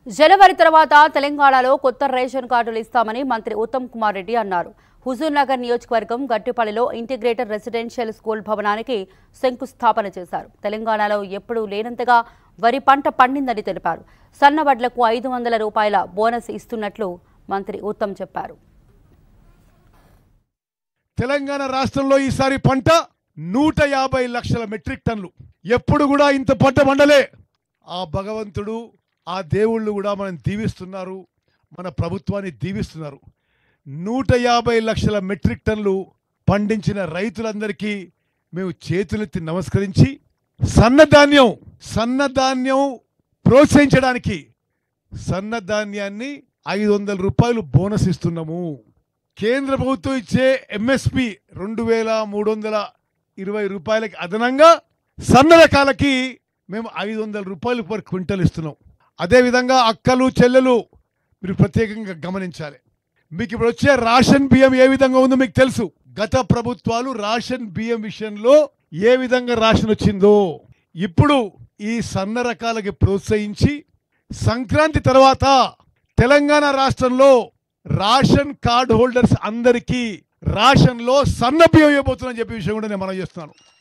జనవరి తర్వాత తెలంగాణలో కొత్త రేషన్ కార్డులు ఇస్తామని మంత్రి ఉత్తమ్ కుమార్ రెడ్డి అన్నారు హుజూర్ నగర్ నియోజకవర్గం గట్టిపల్లిలో ఇంటిగ్రేటెడ్ రెసిడెన్షియల్ స్కూల్ భవనానికి శంకుస్థాపన చేశారు తెలంగాణలో ఎప్పుడూ లేనంతగా వరి పంట పండిందని తెలిపారు సన్నవడ్లకు ఐదు వందల రూపాయల బోనస్ ఇస్తున్నట్లు మంత్రి ఉత్తమ్ చెప్పారు తెలంగాణ రాష్ట్రంలో ఈసారి పంట నూట యాభై లక్షల మెట్రిక్ టన్లు ఎప్పుడు కూడా ఇంత పంట పండలే ఆ భగవంతుడు ఆ దేవుళ్ళు కూడా మనం దీవిస్తున్నారు మన ప్రభుత్వాన్ని దీవిస్తున్నారు నూట యాభై లక్షల మెట్రిక్ టన్లు పండించిన రైతులందరికీ మేము చేతులెత్తి నమస్కరించి సన్నధాన్యం సన్నధాన్యం ప్రోత్సహించడానికి సన్నధాన్యాన్ని ఐదు వందల రూపాయలు బోనస్ ఇస్తున్నాము కేంద్ర ప్రభుత్వం ఇచ్చే ఎంఎస్పి రెండు వేల మూడు వందల ఇరవై రూపాయలకి అదనంగా సన్న రకాలకి మేము ఐదు వందల రూపాయలు పర్ క్వింటల్ ఇస్తున్నాం అదేవిధంగా అక్కలు చెల్లెలు మీరు ప్రత్యేకంగా గమనించాలి మీకు ఇప్పుడు వచ్చే రేషన్ బియ్యం ఏ విధంగా ఉందో మీకు తెలుసు గత ప్రభుత్వాలు రేషన్ బియ్యం విషయంలో ఏ విధంగా రేషన్ వచ్చిందో ఇప్పుడు ఈ సన్న రకాలకి ప్రోత్సహించి సంక్రాంతి తర్వాత తెలంగాణ రాష్ట్రంలో రేషన్ కార్డ్ హోల్డర్స్ అందరికీ రేషన్లో సన్న బియ్యం ఇవ్వబోతుందని చెప్పే విషయం కూడా నేను మనం చేస్తున్నాను